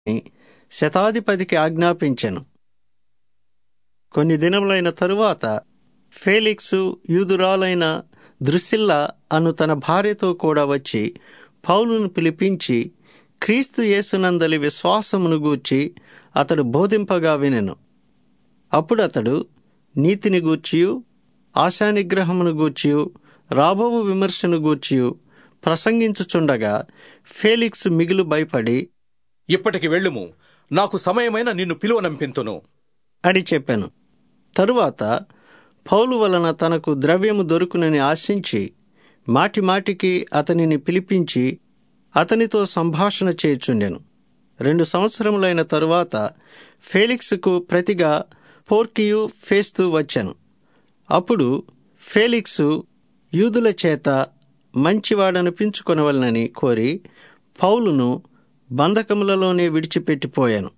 శతాధిపతికి ఆజ్ఞాపించెను కొన్ని దినములైన తరువాత ఫేలిక్సు యూదురాలైన దృసిల్ల అను తన భార్యతో కూడా వచ్చి పౌలును పిలిపించి క్రీస్తు యేసునందలి విశ్వాసమును గూర్చి అతడు బోధింపగా వినెను అప్పుడు అతడు నీతిని గూర్చియు ఆశానిగ్రహమును గూర్చియు రాబోవు విమర్శను గూర్చియు ప్రసంగించుచుండగా ఫేలిక్స్ మిగులు భయపడి ఇప్పటికి వెళ్ళుము నాకు సమయమైన నిన్ను పిలువనంపింతును అని చెప్పాను తరువాత పౌలు వలన తనకు ద్రవ్యము దొరుకునని ఆశించి మాటిమాటికి అతనిని పిలిపించి అతనితో సంభాషణ చేయుచుండెను రెండు సంవత్సరములైన తరువాత ఫేలిక్స్కు ప్రతిగా పోర్కియు ఫేస్తూ వచ్చాను అప్పుడు ఫేలిక్సు యూదుల చేత మంచివాడనిపించుకొనవలనని కోరి పౌలును బంధకములలోనే విడిచిపెట్టిపోయాను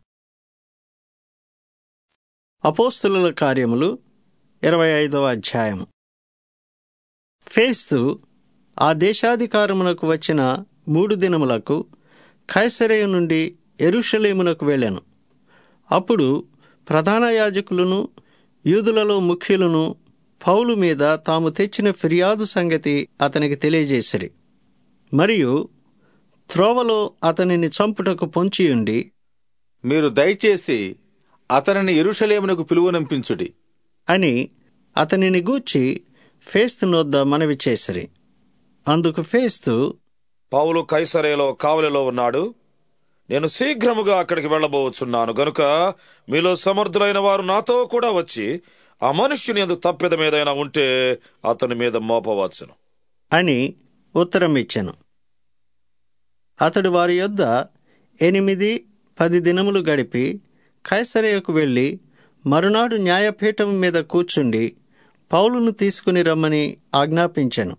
అపోస్తుల కార్యములు ఇరవై ఐదవ అధ్యాయం ఫేస్తు ఆ దేశాధికారమునకు వచ్చిన మూడు దినములకు కైసరేయ నుండి ఎరుషలేమునకు వెళ్ళాను అప్పుడు ప్రధాన యాజకులను యూదులలో ముఖ్యులను పౌలు మీద తాము తెచ్చిన ఫిర్యాదు సంగతి అతనికి తెలియజేసిరి మరియు త్రోవలో అతనిని చంపుటకు పొంచియుండి మీరు దయచేసి అతనిని ఎరుషలేమునకు పిలువనంపించుడి అని అతనిని గూర్చి ఫేస్తు నొద్ద మనవి చేసిరి అందుకు ఫేస్తు పౌలు కైసరేలో కావలిలో ఉన్నాడు నేను శీఘ్రముగా అక్కడికి వెళ్ళబోచున్నాను గనుక మీలో సమర్థులైన వారు నాతో కూడా వచ్చి ఆ మనుష్యుని ఎందు తప్పిదం ఏదైనా ఉంటే అతని మీద మోపవచ్చును అని ఉత్తరం ఇచ్చాను అతడు వారి యొద్ద ఎనిమిది పది దినములు గడిపి కైసరేయకు వెళ్ళి మరునాడు న్యాయపీఠం మీద కూర్చుండి పౌలును తీసుకుని రమ్మని ఆజ్ఞాపించాను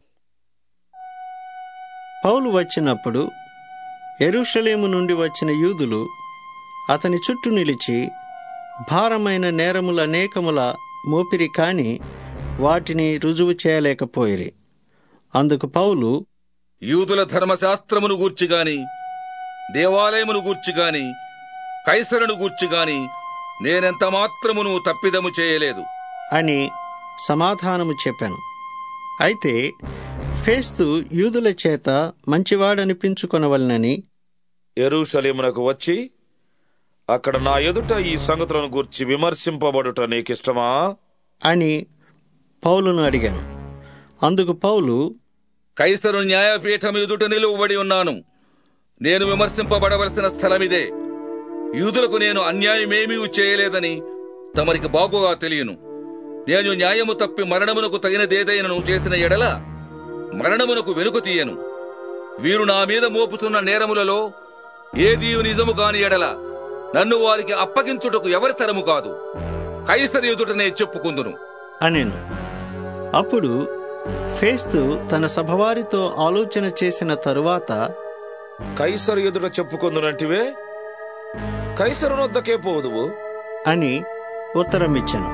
పౌలు వచ్చినప్పుడు ఎరుషలేము నుండి వచ్చిన యూదులు అతని చుట్టూ నిలిచి భారమైన నేరముల అనేకముల మోపిరి కాని వాటిని రుజువు చేయలేకపోయిరి అందుకు పౌలు యూదుల ధర్మశాస్త్రమును గూర్చి గాని దేవాలయమును గూర్చి గాని కైసరును గూర్చి గాని నేనెంత మాత్రమును తప్పిదము చేయలేదు అని సమాధానము చెప్పాను అయితే ఫేస్తు యూదుల చేత మంచివాడనిపించుకొనవలనని ఎరుషలేమునకు వచ్చి అక్కడ నా ఎదుట ఈ సంగతులను గూర్చి విమర్శింపబడుట నీకిష్టమా అని పౌలును అడిగాను అందుకు పౌలు కైసరు న్యాయపీఠం ఎదుట నిలువబడి ఉన్నాను నేను విమర్శింపబడవలసిన స్థలమిదే యూదులకు నేను అన్యాయమేమీ చేయలేదని తమరికి బాగుగా తెలియను నేను న్యాయము తప్పి మరణమునకు తగినదేదైనను చేసిన ఎడల మరణమునకు వెనుక తీయను వీరు నా మీద మోపుతున్న నేరములలో ఏదీ నిజము కాని ఎడల నన్ను వారికి అప్పగించుటకు ఎవరి తరము కాదు కైసరి ఎదుటనే చెప్పుకుందును అనెను అప్పుడు ఫేస్తు తన సభవారితో ఆలోచన చేసిన తరువాత కైసరు ఎదుట చెప్పుకుందునంటివే కైసరు వద్దకే పోదువు అని ఉత్తరమిచ్చెను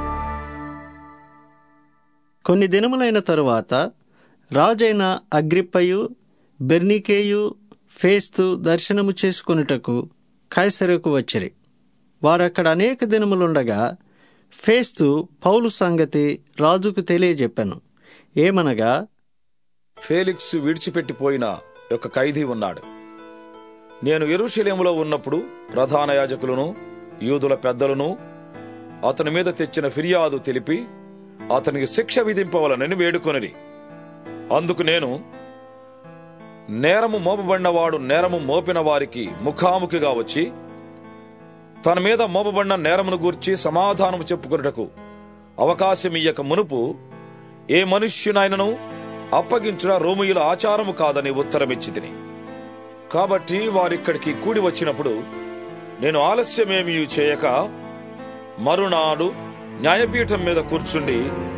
కొన్ని దినములైన తరువాత రాజైన అగ్రిప్పయు బెర్నికేయు ఫేస్తు దర్శనము చేసుకొనుటకు కైసరకు వచ్చిరి వారక్కడ అనేక దినములుండగా ఫేస్తు పౌలు సంగతి రాజుకు తెలియజెప్పాను ఏమనగా ఫేలిక్స్ విడిచిపెట్టిపోయిన ఒక ఖైదీ ఉన్నాడు నేను ఎరుషలేములో ఉన్నప్పుడు ప్రధాన యాజకులను యూదుల పెద్దలను అతని మీద తెచ్చిన ఫిర్యాదు తెలిపి అతనికి శిక్ష విధింపవలనని వేడుకొనిరి అందుకు నేను నేరము మోపబడినవాడు నేరము మోపిన వారికి ముఖాముఖిగా వచ్చి తన మీద మోపబడిన నేరమును గూర్చి సమాధానము చెప్పుకొనుటకు అవకాశమియ్యక మునుపు ఏ మనుష్యునైనను అప్పగించుట రోమియుల ఆచారము కాదని ఉత్తరమిచ్చి తిని కాబట్టి వారిక్కడికి కూడి వచ్చినప్పుడు నేను ఆలస్యమేమీ చేయక మరునాడు న్యాయపీఠం మీద కూర్చుండి